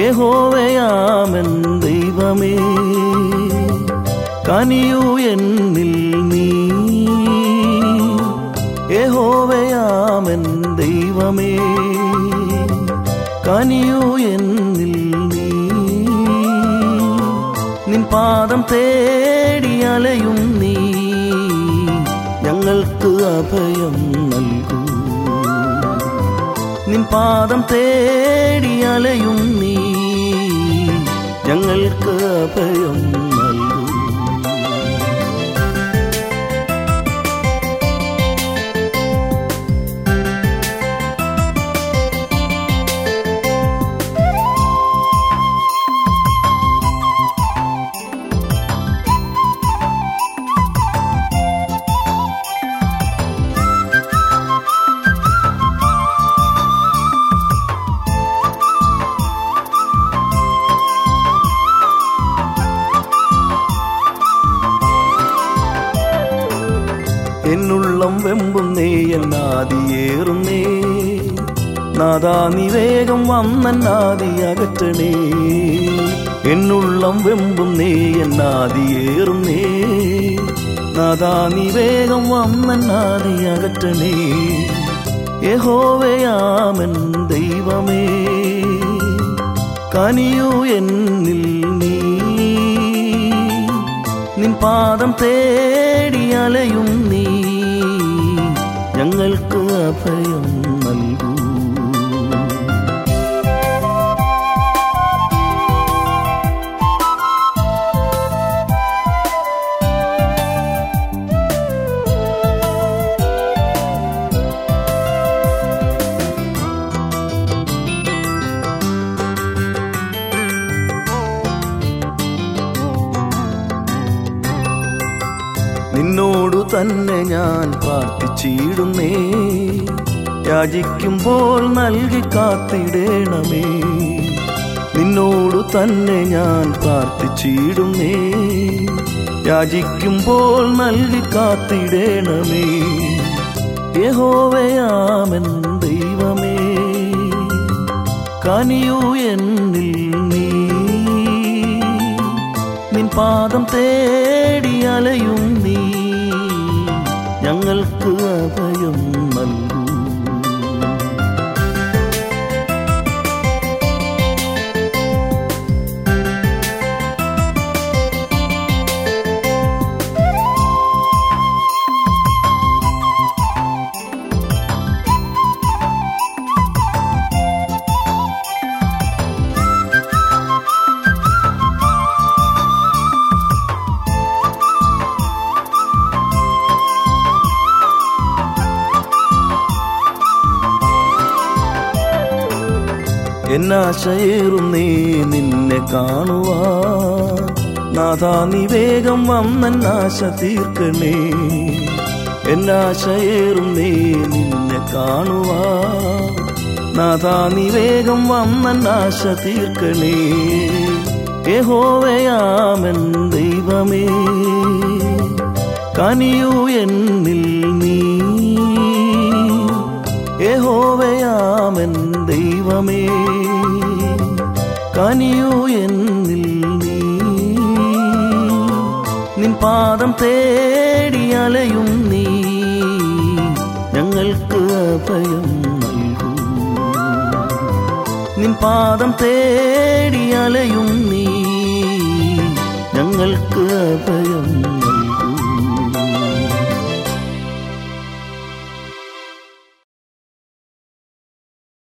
യഹോവയാമൻ ദൈവമേ കനിയൂ എന്നിൽ നീ യഹോവയാമൻ ദൈവമേ കനിയൂ എന്നിൽ നീ നിൻ പാദം തേടി അലയും നീ ഞങ്ങൾക്ക് അഭയം നൽകൂ നിൻ പാദം തേടി അലയും നീ ഞങ്ങൾക്ക് അഭയം നൽകൂ എന്നുള്ളം വെമ്പുന്നേ എന്നാദിയേറുന്നേ നാദാ നീ വേഗം വന്നാദി അകറ്റണേ എന്നുള്ളം വെമ്പുന്നേ എന്നാദിയേറുന്നേ നാദാ നീ വേഗം വന്നാദി അകറ്റണേ യഹോവയാമൻ ദൈവമേ കനിയൂ എന്നിൽ നീ നിൻ പാദം തേടി അലയും നീ ഞങ്ങൾക്ക് അഭയം നൽകൂ നിന്നോടു തന്നെ ഞാൻ പ്രാർത്ഥിച്ചിടുന്നേ യാചിക്കുമ്പോൾ നൽകി കാത്തിടേണമേ നിന്നോടു തന്നെ ഞാൻ പ്രാർത്ഥിച്ചിടുന്നേ യാചിക്കുമ്പോൾ നൽകി കാത്തിടേണമേ യഹോവയാമൻ ദൈവമേ കനിയൂ എന്നിൽ നീ നിൻ പാദം തേടി അലയും നീ ഞങ്ങൾക്ക് അഭയം നൽകൂ എന്നാശയേറുന്നേ നിന്നെ കാണുവാ നാഥാ നീ വേഗം വന്നാശ തീർക്കണേ എന്നാശയേറുന്നേ നിന്നെ കാണുവാ നാഥാ നീ വേഗം വന്നാശ തീർക്കണേ യഹോവയാമൻ ദൈവമേ കനിയൂ എന്നിൽ നീ യഹോവയാമൻ ദൈവമേ കനിയൂ എന്നിൽ നീ നിൻ പാദം തേടി അലയും നീ ഞങ്ങൾക്ക് അഭയം നൽകൂ നിൻ പാദം തേടി അലയും നീ ഞങ്ങൾക്ക് അഭയം